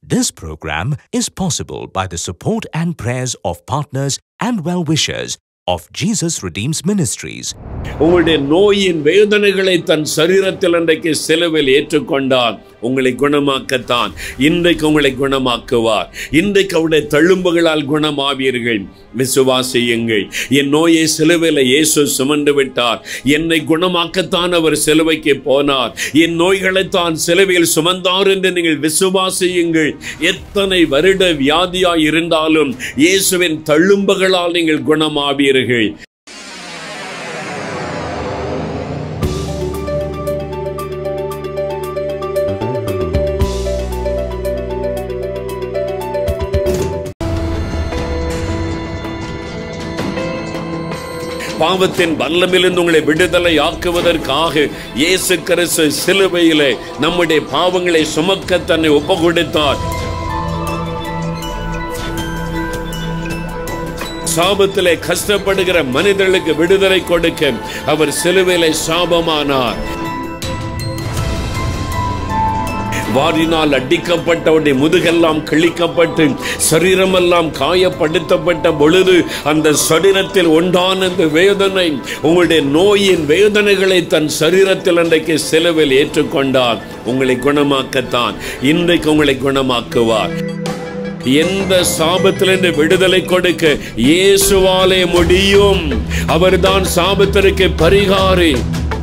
This program is possible by the support and prayers of partners and well wishers of Jesus Redeems Ministries. உங்களுடைய நோயின் வேதனைகளை தன் சரீரத்தில் அன்றைக்கு சிலுவில் ஏற்றுக்கொண்டார் உங்களை குணமாக்கத்தான் இன்றைக்கு உங்களை குணமாக்குவார் இன்றைக்கு அவருடைய தழும்புகளால் குணமாவீர்கள் விசுவாசியுங்கள் என் நோயை சிலுவையில் இயேசு சுமந்து விட்டார் என்னை குணமாக்கத்தான் அவர் சிலுவைக்கு போனார் என் நோய்களை தான் சிலுவையில் சுமந்தார் என்று நீங்கள் விசுவாசியுங்கள் எத்தனை வருட வியாதியாய் இருந்தாலும் இயேசுவின் தழும்புகளால் நீங்கள் குணமாவீர்கள் பாவத்தின் வல்லமிலிருந்து உங்களை விடுதலை ஆக்குவதற்காக இயேசு கிறிஸ்து சிலுவையிலே நம்முடைய பாவங்களை சுமக்க தன்னை ஒப்பு கொடுத்தார் சாபத்திலே கஷ்டப்படுகிற மனிதர்களுக்கு விடுதலை கொடுக்க அவர் சிலுவையிலே சாபமானார் வாரினால் அடிக்கப்பட்டவருடைய முதுகெல்லாம் கிழிக்கப்பட்டு சரீரமெல்லாம் காயப்படுத்தப்பட்ட பொழுது அந்த சரீரத்தில் உண்டான அந்த வேதனை உங்களுடைய நோயின் வேதனைகளை தன் சரீரத்தில் அன்றைக்கு சிலுவில் ஏற்றுக்கொண்டார் உங்களை குணமாக்கத்தான் இன்றைக்கு உங்களை குணமாக்குவார் எந்த சாபத்திலிருந்து விடுதலை கொடுக்க இயேசுவாலே முடியும் அவர்தான் சாபத்திற்கு பரிகாரி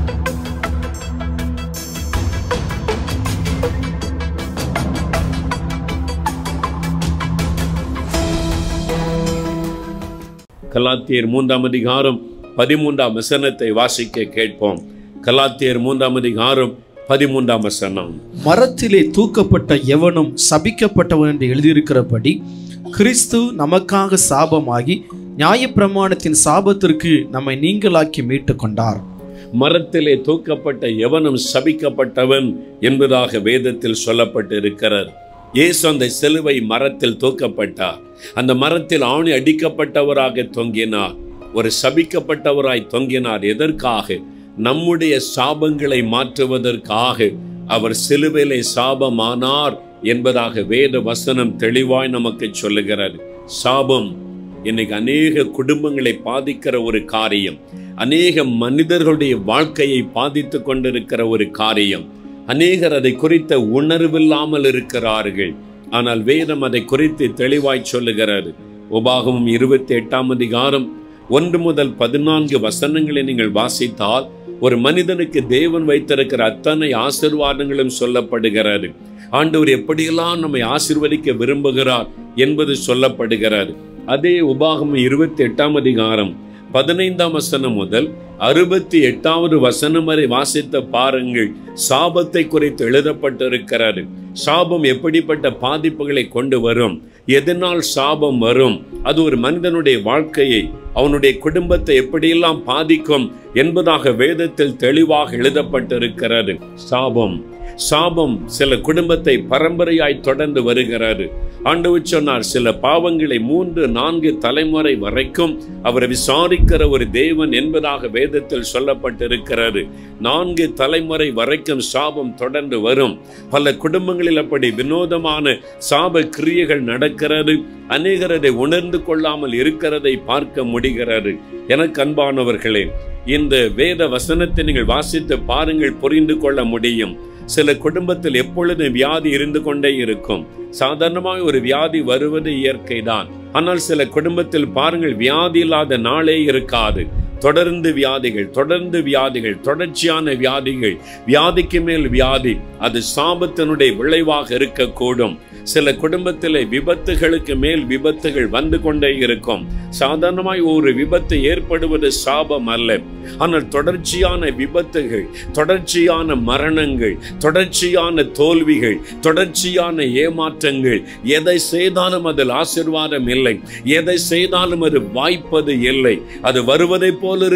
கலாத்தியர் மூன்றாம் அதிகாரம் பதிமூன்றாம் வசனத்தை வாசிக்க கேட்போம் கலாத்தியர் மூன்றாம் அதிகாரம் பதிமூன்றாம் வசனம் மரத்திலே தூக்கப்பட்ட எவனும் சபிக்கப்பட்டவன் என்று எழுதியிருக்கிறபடி கிறிஸ்து நமக்காக சாபமாகி நியாயப்பிரமாணத்தின் சாபத்திற்கு நம்மை நீங்களாக்கி மீட்டு கொண்டார் மரத்திலே தூக்கப்பட்ட எவனும் சபிக்கப்பட்டவன் என்பதாக வேதத்தில் சொல்லப்பட்டு இருக்கிறார் இயேசு அந்த சிலுவை மரத்தில் தூக்கப்பட்டார் அந்த மரத்தில் ஆணி அடிக்கப்பட்டவராக தொங்கினார் ஒரு சபிக்கப்பட்டவராய் தொங்கினார் எதற்காக நம்முடைய சாபங்களை மாற்றுவதற்காக அவர் சிலுவையிலே சாபமானார் என்பதாக வேத வசனம் தெளிவாய் நமக்கு சொல்லுகிறது சாபம் இன்னைக்கு அநேக குடும்பங்களை பாதிக்கிற ஒரு காரியம் அநேக மனிதர்களுடைய வாழ்க்கையை பாதித்து கொண்டிருக்கிற ஒரு காரியம் அநேகர் அதை குறித்த உணர்வில்லாமல் இருக்கிறார்கள் ஆனால் வேதம் அதை குறித்து தெளிவாய் சொல்லுகிறது உபாகமும் இருபத்தி எட்டாம் அதிகாரம் ஒன்று முதல் பதினான்கு வசனங்களை நீங்கள் வாசித்தால் ஒரு மனிதனுக்கு தேவன் வைத்திருக்கிற அத்தனை ஆசிர்வாதங்களும் சொல்லப்படுகிறது ஆண்டவர் எப்படியெல்லாம் நம்மை ஆசிர்வதிக்க விரும்புகிறார் என்பது சொல்லப்படுகிறது அதே உபாகம் இருபத்தி எட்டாம் அதிகாரம் பதினைந்தாம் வசனம் முதல் அறுபத்தி எட்டாவது வசனம் வரை வாசித்த பாருங்கள் சாபத்தை குறித்து எழுதப்பட்டிருக்கிறது சாபம் எப்படிப்பட்ட பாதிப்புகளை கொண்டு வரும் எதனால் சாபம் வரும் அது ஒரு மனிதனுடைய வாழ்க்கையை அவனுடைய குடும்பத்தை எப்படியெல்லாம் பாதிக்கும் என்பதாக வேதத்தில் தெளிவாக எழுதப்பட்டிருக்கிறது சாபம் சாபம் சில குடும்பத்தை பரம்பரையாய் தொடர்ந்து வருகிறது ஆண்டவர் சொன்னார் சில பாவங்களை மூன்று நான்கு தலைமுறை வரைக்கும் அவரை விசாரிக்கிற ஒரு தேவன் என்பதாக வேதத்தில் சொல்லப்பட்டிருக்கிறது நான்கு தலைமுறை வரைக்கும் சாபம் தொடர்ந்து வரும் பல குடும்பங்களில் அப்படி வினோதமான சாப கிரியைகள் நடக்கிறது அநேகர் அதை உணர்ந்து கொள்ளாமல் இருக்கிறதை பார்க்க முடிகிறது எனக்கு அன்பானவர்களே இந்த வேத வசனத்தை நீங்கள் வாசித்து பாருங்கள் புரிந்து கொள்ள முடியும் சில குடும்பத்தில் எப்பொழுதும் வியாதி இருந்து கொண்டே இருக்கும் சாதாரணமாக ஒரு வியாதி வருவது இயற்கைதான் ஆனால் சில குடும்பத்தில் பாருங்கள் வியாதி இல்லாத நாளே இருக்காது தொடர்ந்து வியாதிகள் தொடர்ந்து வியாதிகள் தொடர்ச்சியான வியாதிகள் வியாதிக்கு மேல் வியாதி அது சாபத்தினுடைய விளைவாக இருக்கக்கூடும் சில குடும்பத்திலே விபத்துகளுக்கு மேல் விபத்துகள் வந்து கொண்டே இருக்கும் சாதாரணமாய் ஒரு விபத்து ஏற்படுவது சாபம் அல்ல ஆனால் தொடர்ச்சியான விபத்துகள் தொடர்ச்சியான மரணங்கள் தொடர்ச்சியான தோல்விகள் தொடர்ச்சியான ஏமாற்றங்கள் எதை செய்தாலும் அதில் ஆசிர்வாதம் இல்லை எதை செய்தாலும் அது வாய்ப்பது இல்லை அது வருவதை போல் இருக்கும்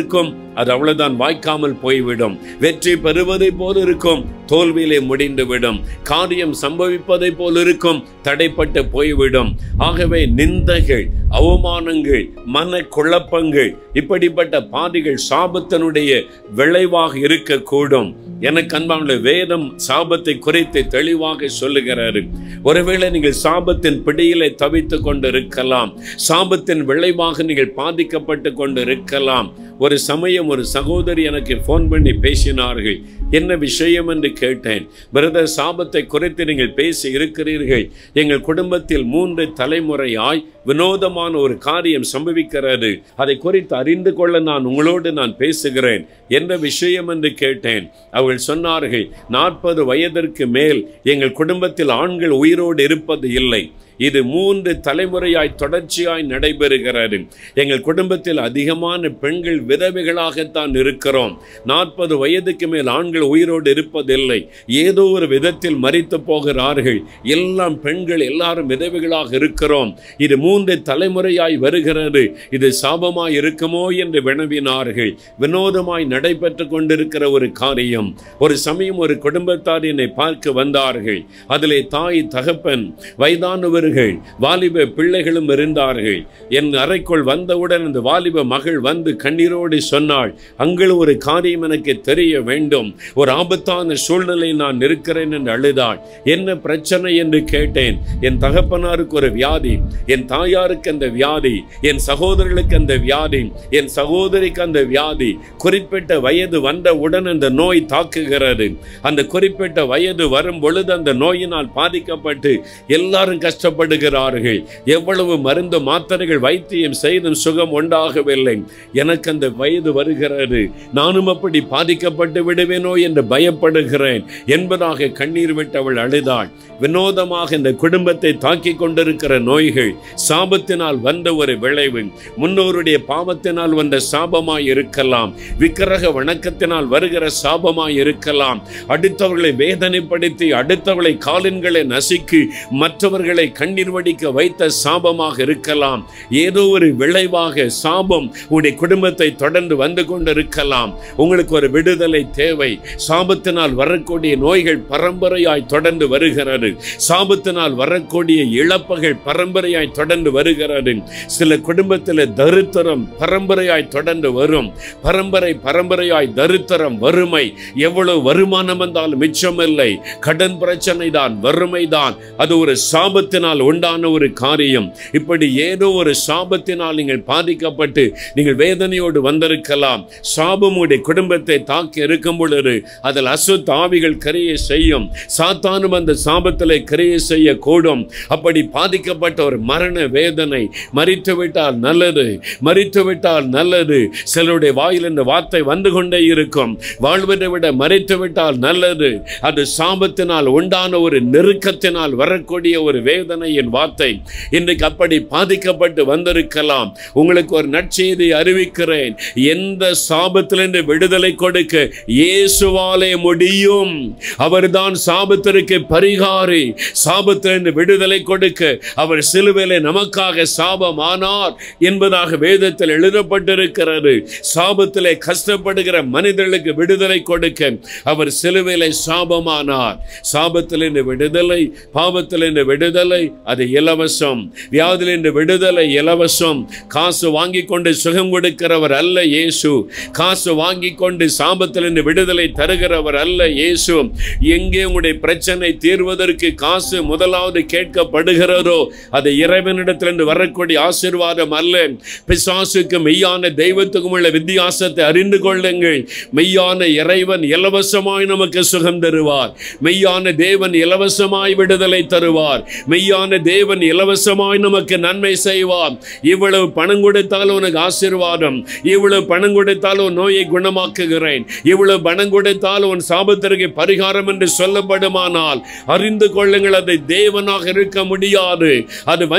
அது அவ்வளவுதான் வாய்க்காமல் போய்விடும் வெற்றி பெறுவதை போல் இருக்கும் தோல்வியிலே முடிந்துவிடும் காரியம் சம்பவிப்பதை போல் இருக்கும் தடைப்பட்டு போய்விடும் ஆகவே நிந்தைகள் அவமானங்கள் மன குழப்பங்கள் இப்படிப்பட்ட பாதிகள் சாபத்தினுடைய விளைவாக இருக்கக்கூடும் எனக்கு அன்பான வேதம் சாபத்தை குறித்து தெளிவாக சொல்லுகிறாரு ஒருவேளை நீங்கள் சாபத்தின் பிடியிலே தவித்துக் கொண்டு இருக்கலாம் சாபத்தின் விளைவாக நீங்கள் பாதிக்கப்பட்டு கொண்டு இருக்கலாம் ஒரு சமயம் ஒரு சகோதரி எனக்கு ஃபோன் பண்ணி பேசினார்கள் என்ன விஷயம் என்று கேட்டேன் பிரதர் சாபத்தை குறித்து நீங்கள் பேசி இருக்கிறீர்கள் எங்கள் குடும்பத்தில் மூன்று தலைமுறையாய் வினோதமான ஒரு காரியம் சம்பவிக்கிறது அதை குறித்து அறிந்து கொள்ள நான் உங்களோடு நான் பேசுகிறேன் என்ன விஷயம் என்று கேட்டேன் அவர்கள் சொன்னார்கள் நாற்பது வயதிற்கு மேல் எங்கள் குடும்பத்தில் ஆண்கள் உயிரோடு இருப்பது இல்லை இது மூன்று தலைமுறையாய் தொடர்ச்சியாய் நடைபெறுகிறது எங்கள் குடும்பத்தில் அதிகமான பெண்கள் விதவைகளாகத்தான் இருக்கிறோம் நாற்பது வயதுக்கு மேல் ஆண்கள் உயிரோடு இருப்பதில்லை ஏதோ ஒரு விதத்தில் மறித்து போகிறார்கள் எல்லாம் பெண்கள் எல்லாரும் விதவைகளாக இருக்கிறோம் இது மூன்று தலைமுறையாய் வருகிறது இது சாபமாய் இருக்குமோ என்று வினவினார்கள் வினோதமாய் நடைபெற்று கொண்டிருக்கிற ஒரு காரியம் ஒரு சமயம் ஒரு குடும்பத்தார் என்னை பார்க்க வந்தார்கள் அதிலே தாய் தகப்பன் வயதானவர்கள் வாலிப பிள்ளைகளும் இருந்தார்கள் என் அறைக்குள் வந்தவுடன் அந்த வாலிப மகள் வந்து கண்ணீரோடு சொன்னாள் அங்கள் ஒரு காரியம் எனக்கு தெரிய வேண்டும் ஒரு ஆபத்தான சூழ்நிலையில் நான் இருக்கிறேன் என்று அழுதாள் என்ன பிரச்சனை என்று கேட்டேன் என் தகப்பனாருக்கு ஒரு வியாதி என் தாயாருக்கு அந்த வியாதி என் சகோதரர்களுக்கு அந்த வியாதி என் சகோதரிக்கு அந்த வியாதி குறிப்பிட்ட வயது வந்தவுடன் அந்த நோய் தாக்குகிறது அந்த குறிப்பிட்ட வயது வரும் பொழுது அந்த நோயினால் பாதிக்கப்பட்டு எல்லாரும் கஷ்டப்படுகிறார்கள் எவ்வளவு மருந்து மாத்திரைகள் வைத்தியம் செய்தும் சுகம் உண்டாகவில்லை எனக்கு அந்த வயது வருகிறது நானும் அப்படி பாதிக்கப்பட்டு விடுவேனோ என்று பயப்படுகிறேன் என்பதாக கண்ணீர் விட்டவள் அழுதாள் வினோதமாக இந்த குடும்பத்தை தாக்கிக் கொண்டிருக்கிற நோய்கள் சாபத்தினால் வந்த ஒரு விளைவு முன்னோருடைய பாவத்தினால் வந்த சாபமாய் இருக்கலாம் விக்கிரக வணக்கத்தினால் வருகிற சாபமாய் இருக்கலாம் அடுத்தவர்களை வேதனைப்படுத்தி அடுத்தவர்களை காலின்களை நசுக்கி மற்றவர்களை கண்ணீர் வடிக்க வைத்த சாபமாக இருக்கலாம் ஏதோ ஒரு விளைவாக சாபம் உங்களுடைய குடும்பத்தை தொடர்ந்து வந்து கொண்டிருக்கலாம் உங்களுக்கு ஒரு விடுதலை தேவை சாபத்தினால் வரக்கூடிய நோய்கள் பரம்பரையாய் தொடர்ந்து வருகிறது சாபத்தினால் வரக்கூடிய இழப்புகள் பரம்பரையாய் தொடர்ந்து வருகிறது சில குடும்பத்தில் தரித்திரம் பரம்பரையாய் தொடர்ந்து வரும் பரம்பரை பரம்பரையாய் தரித்திரம் வறுமை எவ்வளவு வருமானம் வந்தாலும் மிச்சமில்லை கடன் பிரச்சனை தான் வறுமை தான் அது ஒரு சாபத்தினால் உண்டான ஒரு காரியம் இப்படி ஏதோ ஒரு சாபத்தினால் நீங்கள் பாதிக்கப்பட்டு நீங்கள் வேதனையோடு வந்திருக்கலாம் சாபம் உடைய குடும்பத்தை தாக்கி இருக்கும் பொழுது அதில் அசுத்த ஆவிகள் கரையை செய்யும் சாத்தானும் அந்த சாபத்தில் கரையை செய்ய கூடும் அப்படி பாதிக்கப்பட்ட ஒரு மரண வேதனை மறித்து விட்டால் நல்லது மறித்து விட்டால் நல்லது சிலருடைய வாயில் இந்த வார்த்தை வந்து கொண்டே இருக்கும் வாழ்வதை விட மறைத்து விட்டால் நல்லது அது சாபத்தினால் உண்டான ஒரு நெருக்கத்தினால் வரக்கூடிய ஒரு வேதனையின் வார்த்தை இன்றைக்கு அப்படி பாதிக்கப்பட்டு வந்திருக்கலாம் உங்களுக்கு ஒரு நற்செய்தி அறிவிக்கிறேன் எந்த சாபத்திலிருந்து விடுதலை கொடுக்க இயேசுவாலே முடியும் அவர்தான் சாபத்திற்கு பரிகாரி சாபத்திலிருந்து விடுதலை கொடுக்க அவர் சிலுவையிலே நமக்காக சாபமானார் என்பதாக வேதத்தில் எழுதப்பட்டிருக்கிறது சாபத்திலே கஷ்டப்படுகிற மனிதர்களுக்கு விடுதலை கொடுக்க அவர் சிலுவையிலே சாபமானார் சாபத்திலிருந்து விடுதலை பாவத்திலிருந்து விடுதலை அது இலவசம் வியாதிலிருந்து விடுதலை இலவசம் காசு வாங்கி கொண்டு சுகம் கொடுக்கிறவர் அல்ல இயேசு காசு வாங்கி கொண்டு சாபத்திலிருந்து விடுதலை தருகிறவர் அல்ல இயேசு எங்கே உங்களுடைய பிரச்சனை தீர்வதற்கு காசு முதலாவது கேட்கப்படுகிறதோ அது இறைவனிடத்திலிருந்து வரக்கூடிய ஆசீர்வாதம் அல்ல பிசாசுக்கு மெய்யான தெய்வத்துக்கும் உள்ள வித்தியாசத்தை அறிந்து கொள்ளுங்கள் மெய்யான இறைவன் இலவசமாய் நமக்கு சுகம் தருவார் மெய்யான தேவன் இலவசமாய் விடுதலை தருவார் மெய்யான தேவன் இலவசமாய் நமக்கு நன்மை செய்வார் இவ்வளவு பணம் கொடுத்தால் உனக்கு ஆசீர்வாதம் இவ்வளவு பணம் கொடுத்தால் உன் நோயை குணமாக்குகிறேன் இவ்வளவு பணம் கொடுத்தால் உன் சாபத்திற்கு பரிகாரம் என்று சொல்லப்படுமானால் அறிந்து கொள்ளுங்கள் அது தேவனாக இருக்க முடியாது அது வஞ்சித்து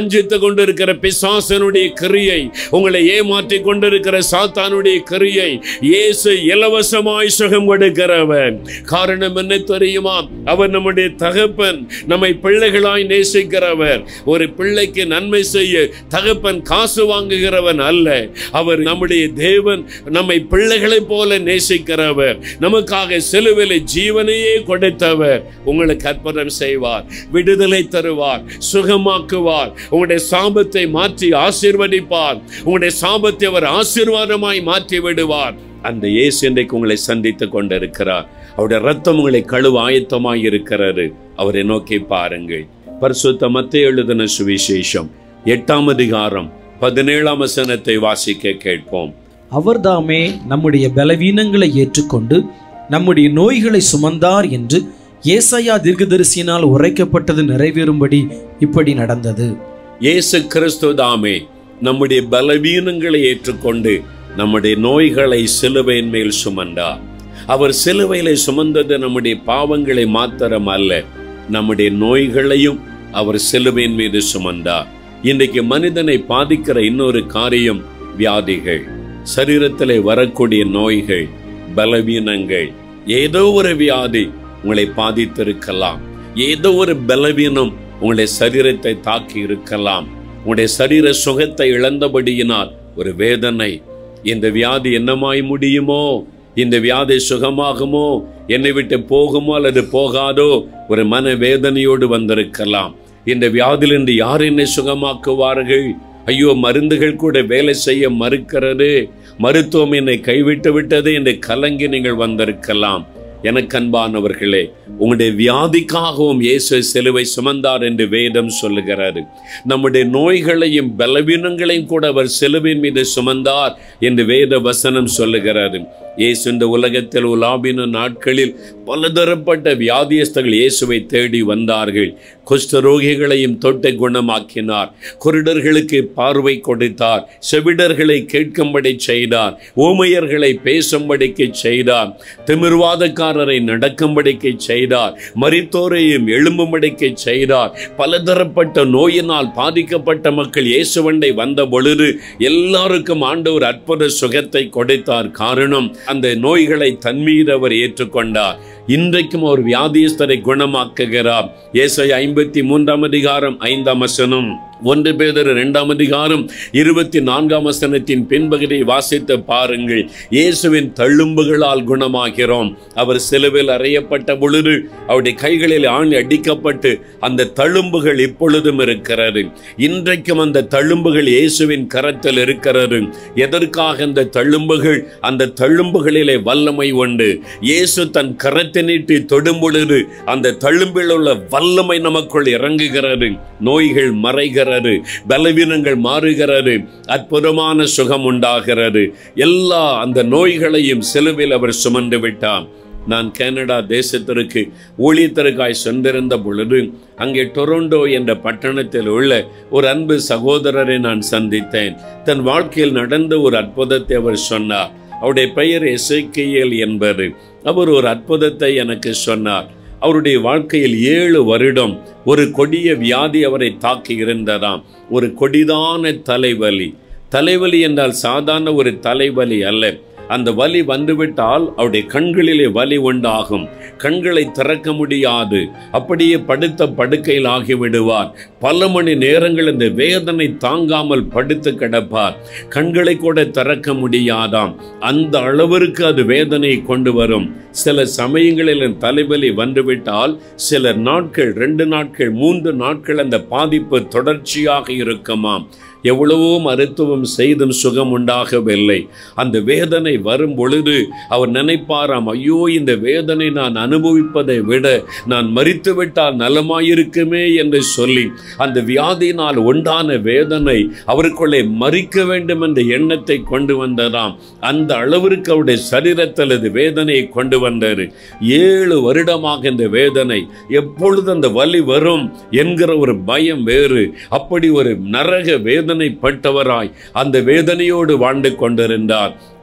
கொண்டிருக்கிற பிசாசனுடைய கிரியை உங்களை ஏமாற்றி கொண்டிருக்கிற சாத்தானுடைய கிரியை இயேசு இலவசமாய் சுகம் கொடுக்கிறவர் காரணம் என்ன தெரியுமா அவர் நம்முடைய தகப்பன் நம்மை பிள்ளைகளாய் நேசிக்கிறவர் ஒரு பிள்ளைக்கு நன்மை செய்ய தகப்பன் காசு வாங்குகிறவன் அல்ல அவர் நம்முடைய தேவன் நம்மை பிள்ளைகளைப் போல நேசிக்கிறவர் நமக்காக சிலுவிலை ஜீவனையே கொடுத்தவர் உங்களுக்கு அற்புதம் செய்வார் விடுதலை தருவார் சுகமாக்குவார் உங்களுடைய சாபத்தை மாற்றி ஆசீர்வதிப்பார் உங்களுடைய சாபத்தை அவர் ஆசீர்வாதமாய் மாற்றி விடுவார் அந்த இயேசு இன்றைக்கு உங்களை சந்தித்துக் கொண்டிருக்கிறார் அவருடைய ரத்தம் உங்களை கழுவ ஆயத்தமாய் இருக்கிறாரு அவரை நோக்கி பாருங்கள் பரிசுத்த மத்திய எழுதின சுவிசேஷம் எட்டாம் அதிகாரம் பதினேழாம் வசனத்தை வாசிக்க கேட்போம் அவர்தாமே நம்முடைய பலவீனங்களை ஏற்றுக்கொண்டு நம்முடைய நோய்களை சுமந்தார் என்று ஏசாயா தீர்க்கதரிசியினால் உரைக்கப்பட்டது நிறைவேறும்படி இப்படி நடந்தது இயேசு கிறிஸ்து தாமே நம்முடைய பலவீனங்களை ஏற்றுக்கொண்டு நம்முடைய நோய்களை சிலுவையின் மேல் சுமந்தார் அவர் சிலுவையில சுமந்தது நம்முடைய பாவங்களை மாத்திரம் அல்ல நம்முடைய நோய்களையும் அவர் சிலுவையின் மீது சுமந்தார் இன்றைக்கு மனிதனை பாதிக்கிற இன்னொரு காரியம் வியாதிகள் சரீரத்திலே வரக்கூடிய நோய்கள் பலவீனங்கள் ஏதோ ஒரு வியாதி உங்களை பாதித்திருக்கலாம் ஏதோ ஒரு பலவீனம் உங்களுடைய சரீரத்தை தாக்கி இருக்கலாம் உங்களுடைய சரீர சுகத்தை இழந்தபடியினால் ஒரு வேதனை இந்த வியாதி என்னமாய் முடியுமோ இந்த வியாதி சுகமாகுமோ என்னை விட்டு போகுமோ அல்லது போகாதோ ஒரு மன வேதனையோடு வந்திருக்கலாம் இந்த வியாதியிலிருந்து யார் என்னை சுகமாக்குவார்கள் ஐயோ மருந்துகள் கூட வேலை செய்ய மறுக்கிறது மருத்துவம் என்னை கைவிட்டு விட்டது என்று கலங்கி நீங்கள் வந்திருக்கலாம் எனக்கு அன்பானவர்களே உங்களுடைய வியாதிக்காகவும் இயேசு சிலுவை சுமந்தார் என்று வேதம் சொல்லுகிறது நம்முடைய நோய்களையும் பலவீனங்களையும் கூட அவர் சிலுவின் மீது சுமந்தார் என்று வேத வசனம் சொல்லுகிறது இயேசு இந்த உலகத்தில் உலாபின நாட்களில் பலதரப்பட்ட வியாதியஸ்தர்கள் இயேசுவை தேடி வந்தார்கள் குஷ்டரோகிகளையும் தொட்டை குணமாக்கினார் குருடர்களுக்கு பார்வை கொடுத்தார் செவிடர்களை கேட்கும்படி செய்தார் ஊமையர்களை பேசும்படிக்கு செய்தார் திமிர்வாதக்காரரை நடக்கும்படிக்கு செய்தார் மரித்தோரையும் எழும்பும்படிக்கு செய்தார் பலதரப்பட்ட நோயினால் பாதிக்கப்பட்ட மக்கள் இயேசுவண்டை வந்த பொழுது எல்லாருக்கும் ஆண்டவர் அற்புத சுகத்தை கொடுத்தார் காரணம் அந்த நோய்களை தன்மீது அவர் ஏற்றுக்கொண்டார் இன்றைக்கும் ஒரு வியாதியஸ்தரை குணமாக்குகிறார் ஏசை ஐம்பத்தி மூன்றாம் அதிகாரம் ஐந்தாம் வசனம் ஒன்று பேதர் இரண்டாம் அதிகாரம் இருபத்தி நான்காம் வசனத்தின் பின்பகுதியை வாசித்து பாருங்கள் இயேசுவின் தள்ளும்புகளால் குணமாகிறோம் அவர் சிலுவில் அறையப்பட்ட பொழுது அவருடைய கைகளில் ஆணி அடிக்கப்பட்டு அந்த தழும்புகள் இப்பொழுதும் இருக்கிறது இன்றைக்கும் அந்த தழும்புகள் இயேசுவின் கரத்தில் இருக்கிறது எதற்காக அந்த தழும்புகள் அந்த தழும்புகளிலே வல்லமை உண்டு இயேசு தன் கரத்தை நீட்டி தொடும் பொழுது அந்த தழும்பில் உள்ள வல்லமை நமக்குள் இறங்குகிறது நோய்கள் மறைகிறது பலவீனங்கள் மாறுகிறது அற்புதமான சுகம் உண்டாகிறது எல்லா அந்த நோய்களையும் சிலுவில் அவர் சுமந்து விட்டார் நான் கனடா தேசத்திற்கு ஊழியத்திற்காய் சென்றிருந்த பொழுது அங்கே டொரண்டோ என்ற பட்டணத்தில் உள்ள ஒரு அன்பு சகோதரரை நான் சந்தித்தேன் தன் வாழ்க்கையில் நடந்த ஒரு அற்புதத்தை அவர் சொன்னார் அவருடைய பெயர் எசைக்கியல் என்பது அவர் ஒரு அற்புதத்தை எனக்கு சொன்னார் அவருடைய வாழ்க்கையில் ஏழு வருடம் ஒரு கொடிய வியாதி அவரை தாக்கி இருந்ததாம் ஒரு கொடிதான தலைவலி தலைவலி என்றால் சாதாரண ஒரு தலைவலி அல்ல அந்த வலி வந்துவிட்டால் அவருடைய கண்களிலே வலி உண்டாகும் கண்களை திறக்க முடியாது அப்படியே படுத்த படுக்கையில் ஆகிவிடுவார் பல மணி நேரங்கள் இந்த வேதனை தாங்காமல் படுத்து கிடப்பார் கண்களை கூட திறக்க முடியாதாம் அந்த அளவிற்கு அது வேதனை கொண்டு வரும் சில சமயங்களில் தலைவலி வந்துவிட்டால் சில நாட்கள் ரெண்டு நாட்கள் மூன்று நாட்கள் அந்த பாதிப்பு தொடர்ச்சியாக இருக்குமாம் எவ்வளவோ மருத்துவம் செய்தும் சுகம் உண்டாகவில்லை அந்த வேதனை வரும் பொழுது அவர் நினைப்பாராம் ஐயோ இந்த வேதனை நான் அனுபவிப்பதை விட நான் மறித்து விட்டால் நலமாயிருக்குமே என்று சொல்லி அந்த வியாதியினால் உண்டான வேதனை அவருக்குள்ளே மறிக்க வேண்டும் என்ற எண்ணத்தை கொண்டு வந்ததாம் அந்த அளவிற்கு அவருடைய சரீரத்தில் அது வேதனையை கொண்டு வந்தார் ஏழு வருடமாக இந்த வேதனை எப்பொழுது அந்த வலி வரும் என்கிற ஒரு பயம் வேறு அப்படி ஒரு நரக வேதனைப்பட்டவராய் அந்த வேதனையோடு வாழ்ந்து கொண்டிருந்தார் ஒரு நாள்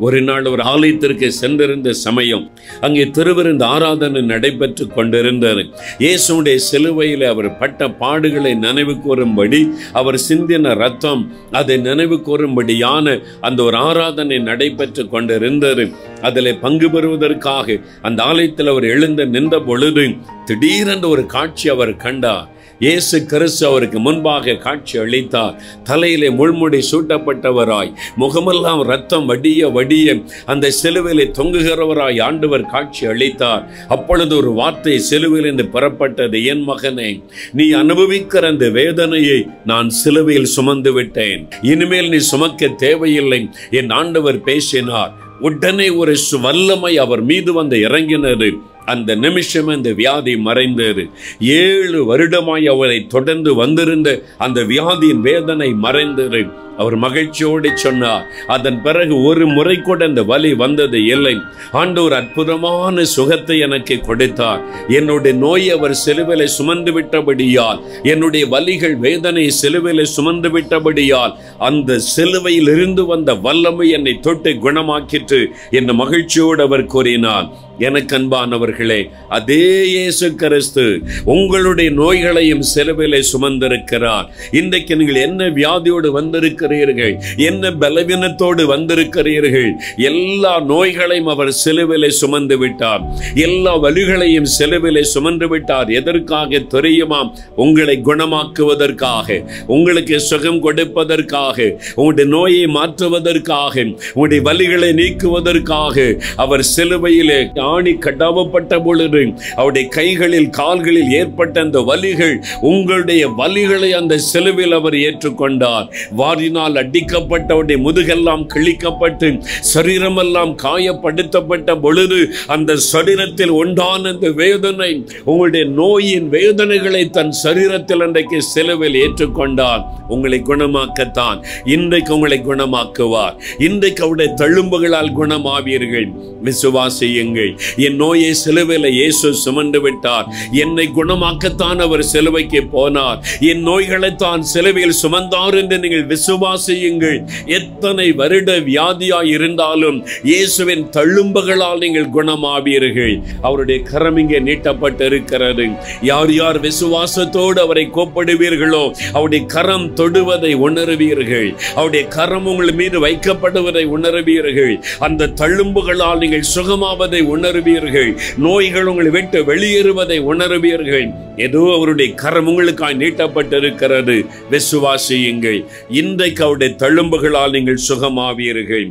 ஆண்டவர் ஆலயத்திற்கு சென்றிருந்த சமயம் அங்கே திருவிருந்த ஆராதனை நடைபெற்று கொண்டிருந்தது இயேசுடைய சிலுவையில் அவர் பட்ட பாடுகளை நினைவு கூறும்படி அவர் சிந்தின ரத்தம் அதை நினைவு கூறும்படியான அந்த ஒரு ஆராதனை நடைபெற்று கொண்டிருந்தது அதில் பங்கு பெறுவதற்காக அந்த ஆலயத்தில் அவர் எழுந்து நின்ற பொழுது திடீரென்று ஒரு காட்சி அவர் கண்டார் இயேசு கிறிஸ்து அவருக்கு முன்பாக காட்சி அளித்தார் தலையிலே முள்முடி சூட்டப்பட்டவராய் முகமெல்லாம் ரத்தம் வடிய வடிய அந்த சிலுவிலே தொங்குகிறவராய் ஆண்டவர் காட்சி அளித்தார் அப்பொழுது ஒரு வார்த்தை சிலுவிலிருந்து பெறப்பட்டது என் மகனே நீ அனுபவிக்கிற அந்த வேதனையை நான் சிலுவையில் சுமந்து விட்டேன் இனிமேல் நீ சுமக்க தேவையில்லை என் ஆண்டவர் பேசினார் உடனே ஒரு சு- வல்லமை அவர் மீது வந்து இறங்கினது அந்த நிமிஷம் அந்த வியாதி மறைந்தது ஏழு வருடமாய் அவரை தொடர்ந்து வந்திருந்த அந்த வியாதியின் வேதனை மறைந்தது அவர் மகிழ்ச்சியோடு சொன்னார் அதன் பிறகு ஒரு முறை கூட அந்த வலி வந்தது இல்லை ஆண்டவர் அற்புதமான சுகத்தை எனக்கு கொடுத்தார் என்னுடைய நோய் அவர் சிலுவிலை சுமந்து விட்டபடியால் என்னுடைய வலிகள் வேதனை சிலுவிலை சுமந்து விட்டபடியால் அந்த சிலுவையில் இருந்து வந்த வல்லமை என்னை தொட்டு குணமாக்கிற்று என்ற மகிழ்ச்சியோடு அவர் கூறினார் எனக்கு அன்பானவர்களே அதே இயேசு கிறிஸ்து உங்களுடைய நோய்களையும் சிலுவையிலே சுமந்திருக்கிறார் இன்றைக்கு நீங்கள் என்ன வியாதியோடு வந்திருக்கிறீர்கள் என்ன பலவீனத்தோடு வந்திருக்கிறீர்கள் எல்லா நோய்களையும் அவர் சிலுவிலே சுமந்து விட்டார் எல்லா வலிகளையும் சிலுவிலே சுமந்து விட்டார் எதற்காக தெரியுமா உங்களை குணமாக்குவதற்காக உங்களுக்கு சுகம் கொடுப்பதற்காக உங்களுடைய நோயை மாற்றுவதற்காக உங்களுடைய வலிகளை நீக்குவதற்காக அவர் சிலுவையிலே ஆணி கட்டாவப்பட்ட பொழுது அவருடைய கைகளில் கால்களில் ஏற்பட்ட அந்த வலிகள் உங்களுடைய வலிகளை அந்த சிலுவில் அவர் ஏற்றுக்கொண்டார் வாரினால் அடிக்கப்பட்ட அவருடைய முதுகெல்லாம் கிழிக்கப்பட்டு சரீரமெல்லாம் காயப்படுத்தப்பட்ட பொழுது அந்த சரீரத்தில் உண்டான அந்த வேதனை உங்களுடைய நோயின் வேதனைகளை தன் சரீரத்தில் அன்றைக்கு சிலுவில் ஏற்றுக்கொண்டார் உங்களை குணமாக்கத்தான் இன்றைக்கு உங்களை குணமாக்குவார் இன்றைக்கு அவருடைய தழும்புகளால் குணமாவீர்கள் விசுவாசியுங்கள் என் நோயை சிலுவையில் இயேசு சுமந்து விட்டார் என்னை குணமாக்கத்தான் அவர் சிலுவைக்கு போனார் என் நோய்களை தான் சிலுவையில் சுமந்தார் என்று நீங்கள் விசுவாசியுங்கள் எத்தனை வருட வியாதியாய் இருந்தாலும் இயேசுவின் தழும்புகளால் நீங்கள் குணமாவீர்கள் அவருடைய கரம் இங்கே நீட்டப்பட்டு இருக்கிறது யார் யார் விசுவாசத்தோடு அவரை கோப்படுவீர்களோ அவருடைய கரம் தொடுவதை உணருவீர்கள் அவருடைய கரம் உங்கள் மீது வைக்கப்படுவதை உணருவீர்கள் அந்த தழும்புகளால் நீங்கள் சுகமாவதை உணருவீர்கள் நோய்கள் உங்களை விட்டு வெளியேறுவதை உணருவீர்கள் ஏதோ அவருடைய கரம் உங்களுக்காய் நீட்டப்பட்டிருக்கிறது விசுவாசியுங்கள் இன்றைக்கு அவருடைய தழும்புகளால் நீங்கள் சுகமாவீர்கள்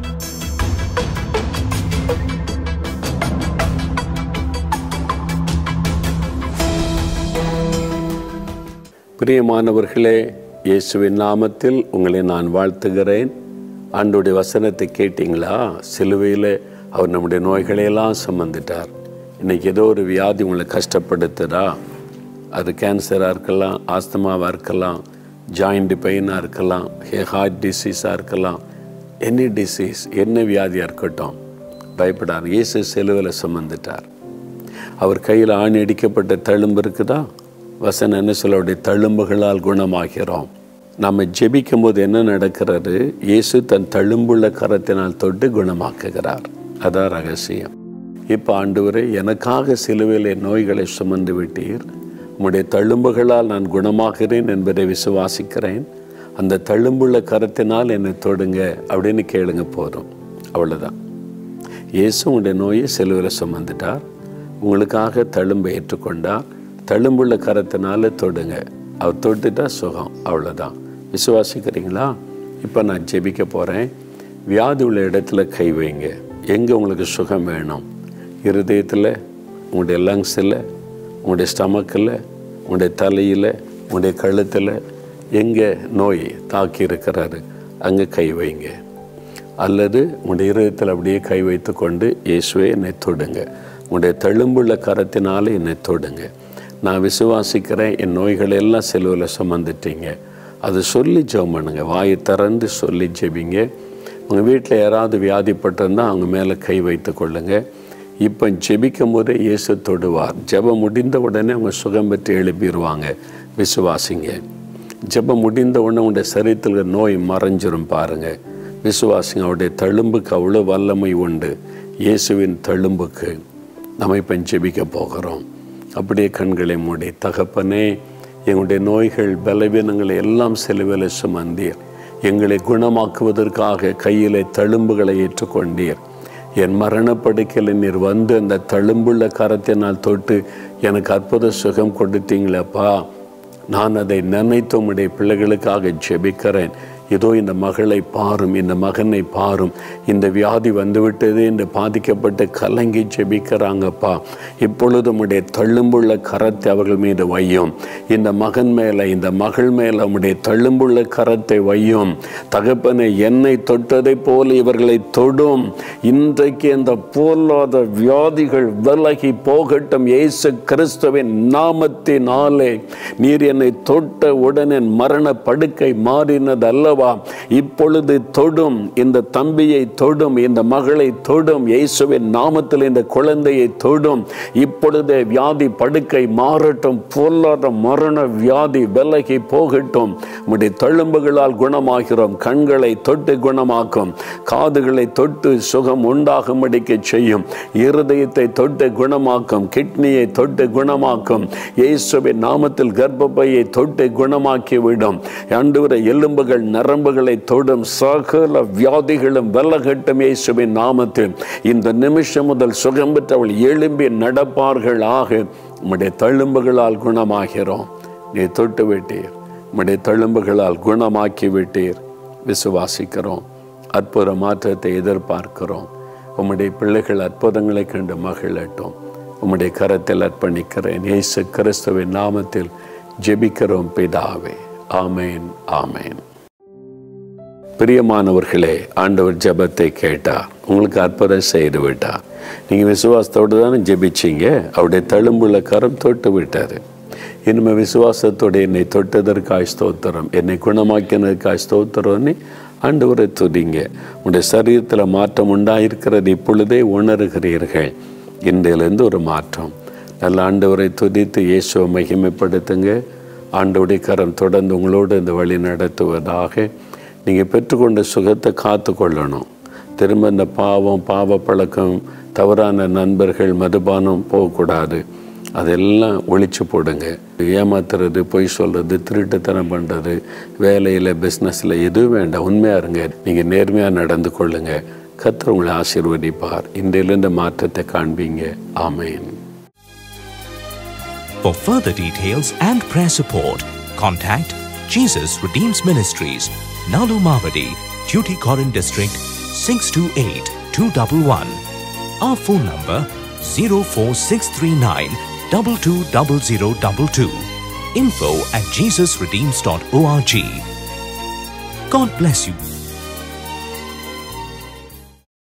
பிரியமானவர்களே இயேசுவின் நாமத்தில் உங்களை நான் வாழ்த்துகிறேன் ஆண்டுடைய வசனத்தை கேட்டிங்களா சிலுவையில் அவர் நம்முடைய நோய்களையெல்லாம் சுமந்துட்டார் இன்னைக்கு ஏதோ ஒரு வியாதி உங்களை கஷ்டப்படுத்துதா அது கேன்சராக இருக்கலாம் ஆஸ்தமாவாக இருக்கலாம் ஜாயிண்ட் பெயினாக இருக்கலாம் ஹார்ட் டிசீஸாக இருக்கலாம் எனி டிசீஸ் என்ன வியாதியாக இருக்கட்டும் பயப்படார் இயேசு சிலுவையில் சுமந்துட்டார் அவர் கையில் ஆணி அடிக்கப்பட்ட தழும்பு இருக்குதா வசனம் என்ன சொல்ல அவருடைய தழும்புகளால் குணமாகிறோம் நம்ம ஜெபிக்கும் போது என்ன நடக்கிறது இயேசு தன் தழும்புள்ள கரத்தினால் தொட்டு குணமாக்குகிறார் அதான் ரகசியம் இப்போ ஆண்டவரே எனக்காக சிலுவையில் என் நோய்களை சுமந்து விட்டீர் உம்முடைய தழும்புகளால் நான் குணமாகிறேன் என்பதை விசுவாசிக்கிறேன் அந்த தழும்புள்ள கரத்தினால் என்னை தொடுங்க அப்படின்னு கேளுங்க போதும் அவ்வளோதான் இயேசு உங்களுடைய நோயை சிலுவையில் சுமந்துட்டார் உங்களுக்காக தழும்பை ஏற்றுக்கொண்டார் தழும்புள்ள கரத்தினால தொடுங்க அவர் தொட்டுட்டா சுகம் அவ்வளோதான் விசுவாசிக்கிறீங்களா இப்போ நான் ஜெபிக்க போகிறேன் வியாதி உள்ள இடத்துல கை வைங்க எங்கே உங்களுக்கு சுகம் வேணும் இருதயத்தில் உங்களுடைய லங்ஸில் உங்களுடைய ஸ்டமக்கில் உங்களுடைய தலையில் உங்களுடைய கழுத்தில் எங்கே நோய் தாக்கி இருக்கிறாரு அங்கே கை வைங்க அல்லது உங்களுடைய இருதயத்தில் அப்படியே கை வைத்து கொண்டு இயேசுவே என்னை தொடுங்க உங்களுடைய தழும்புள்ள கரத்தினால என்னை தொடுங்க நான் விசுவாசிக்கிறேன் என் நோய்களை எல்லாம் செலவில் சுமந்துட்டீங்க அது சொல்லி ஜெபம் பண்ணுங்க வாயை திறந்து சொல்லி ஜெபிங்க உங்கள் வீட்டில் யாராவது வியாதிப்பட்டிருந்தால் அவங்க மேலே கை வைத்து கொள்ளுங்க இப்போ ஜெபிக்கும் போதே இயேசு தொடுவார் ஜெபம் முடிந்த உடனே அவங்க சுகம் பெற்று எழுப்பிடுவாங்க விசுவாசிங்க ஜெபம் முடிந்த உடனே உங்களுடைய சரீரத்தில் நோய் மறைஞ்சிரும் பாருங்க விசுவாசிங்க அவருடைய தழும்புக்கு அவ்வளோ வல்லமை உண்டு இயேசுவின் தழும்புக்கு நம்ம இப்போ ஜெபிக்க போகிறோம் அப்படியே கண்களை மூடி தகப்பனே எங்களுடைய நோய்கள் பலவீனங்களை எல்லாம் செலவில் சுமந்தீர் எங்களை குணமாக்குவதற்காக கையிலே தழும்புகளை ஏற்றுக்கொண்டீர் என் மரணப்படுக்கையில் நீர் வந்து அந்த தழும்புள்ள கரத்தினால் தொட்டு எனக்கு அற்புத சுகம் கொடுத்தீங்களப்பா நான் அதை நினைத்து உம்முடைய பிள்ளைகளுக்காக ஜெபிக்கிறேன் இதோ இந்த மகளை பாரும் இந்த மகனை பாரும் இந்த வியாதி வந்துவிட்டது என்று பாதிக்கப்பட்டு கலங்கி ஜெபிக்கிறாங்கப்பா இப்பொழுது உம்முடைய தள்ளும்புள்ள கரத்தை அவர்கள் மீது வையும் இந்த மகன் மேலே இந்த மகள் மேலே உம்முடைய தள்ளும்புள்ள கரத்தை வையும் தகப்பனை என்னை தொட்டதை போல இவர்களை தொடும் இன்றைக்கு இந்த போலாத வியாதிகள் விலகி போகட்டும் இயேசு கிறிஸ்துவின் நாமத்தினாலே நீர் என்னை தொட்ட உடனே மரண படுக்கை மாறினது அல்லவா இப்பொழுது தொடும் இந்த தம்பியை தொடும் இந்த மகளை தொடும் இயேசுவின் நாமத்தில் இந்த குழந்தையை தொடும் இப்பொழுதே வியாதி படுக்கை மாறட்டும் பொல்லாத மரண வியாதி விலகி போகட்டும் உம்முடைய தழும்புகளால் குணமாகிறோம் கண்களை தொட்டு குணமாக்கும் காதுகளை தொட்டு சுகம் உண்டாகும்படிக்கு செய்யும் இருதயத்தை தொட்டு குணமாக்கும் கிட்னியை தொட்டு குணமாக்கும் இயேசுவின் நாமத்தில் கர்ப்பப்பையை தொட்டு குணமாக்கி விடும் ஆண்டவரை எலும்புகள் நரம்புகளை தொடும் சகல வியாதிகளும் விலகட்டும் இயேசுவின் நாமத்தில் இந்த நிமிஷம் முதல் சுகம் பெற்றவள் எழும்பி நடப்பார்கள் ஆக உம்முடைய தழும்புகளால் குணமாகிறோம் நீ தொட்டு விட்டீர் உம்முடைய தழும்புகளால் குணமாக்கி விட்டீர் விசுவாசிக்கிறோம் அற்புத மாற்றத்தை எதிர்பார்க்கிறோம் உம்முடைய பிள்ளைகள் அற்புதங்களை கண்டு மகிழட்டும் உம்முடைய கரத்தில் அர்ப்பணிக்கிறேன் இயேசு கிறிஸ்துவின் நாமத்தில் ஜெபிக்கிறோம் பிதாவே ஆமேன் ஆமேன் பிரியமானவர்களே ஆண்டவர் ஜெபத்தை கேட்டார் உங்களுக்கு அற்புதம் செய்து விட்டார் நீங்கள் விசுவாசத்தோடு தானே ஜெபிச்சீங்க அவருடைய தழும்புள்ள கரம் தொட்டு விட்டார் இனிமே விசுவாசத்தோடு என்னை தொட்டதற்காய் ஸ்தோத்திரம் என்னை குணமாக்கினதுக்காய் ஸ்தோத்திரம்னு ஆண்டவரை துதிங்க உங்களுடைய சரீரத்தில் மாற்றம் உண்டாயிருக்கிறது இப்பொழுதே உணர்கிறீர்கள் இன்றையிலேருந்து ஒரு மாற்றம் நல்ல ஆண்டவரை துதித்து இயேசுவை மகிமைப்படுத்துங்க ஆண்டவுடைய கரம் தொடர்ந்து உங்களோடு இந்த வழி நடத்துவதாக நீங்கள் பெற்றுக்கொண்ட சுகத்தை காத்து கொள்ளணும் திரும்ப இந்த பாவம் பாவ பழக்கம் தவறான நண்பர்கள் மதுபானம் போகக்கூடாது அதெல்லாம் ஒழிச்சு போடுங்க ஏமாத்துறது பொய் சொல்கிறது திருட்டுத்தனம் பண்ணுறது வேலையில் பிஸ்னஸில் எதுவும் வேண்டாம் உண்மையாக இருங்க நீங்கள் நேர்மையாக நடந்து கொள்ளுங்க கத்தர் உங்களை ஆசீர்வதிப்பார் இன்றையிலிருந்து மாற்றத்தை காண்பீங்க ஆமேன் For further details and prayer support, contact Jesus Redeems Ministries, Nalu Mavadi, Tuticorin District, 628-211. Our phone number 04639 220022. Info at jesusredeems.org. God bless you.